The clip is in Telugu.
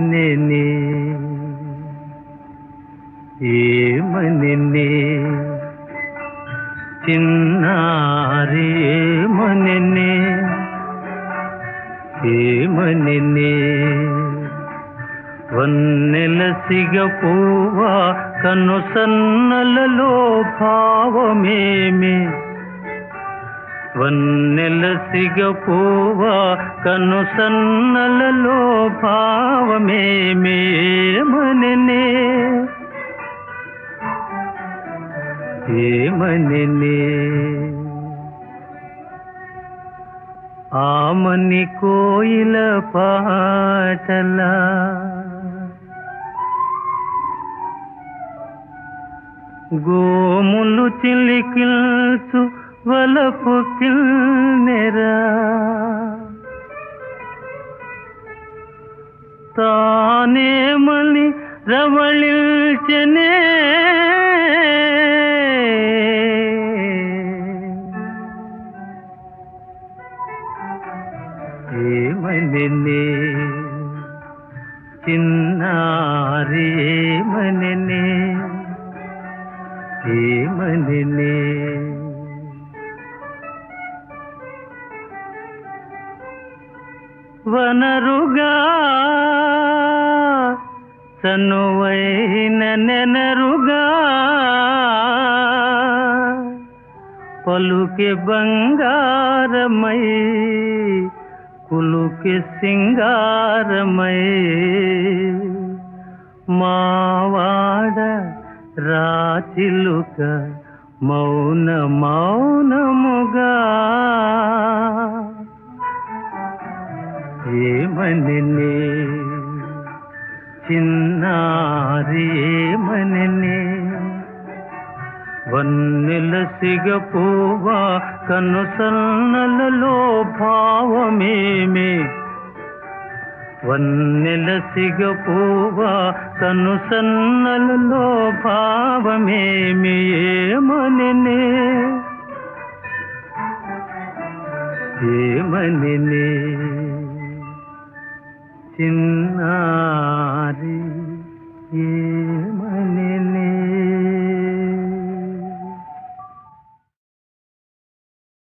ఏమని ఏమని చిన్నారి ఏమని ఏమని వన్నెల సిగ పువ్వా కను సన్నలలో భావమేమి వన్నెల సిగ పువ్వా కను సన్నలలో భావమేమి ఏమని ఏమని ఆమని కోయిల పాటలా గోములు చిలికిల్చు వలపు కిల్నెరా తానేమని రవళిల్చనే ఏమని చిన్నారి ఏమని ఏమని వనరుగా చనువైన నెనరుగా పలుకే బంగారమై కులుకే సింగారమై మావాడ రాచిలుక మౌన మౌనముగా ఏమని చిన్నారి ఏమని వన్నెల సిగ పువ్వా కను సన్నలలో భావమేమి వన్నెల సిగ పువ్వా కను సన్నలలో భావమేమి ఏమని ఏమని చిన్నారి ఏ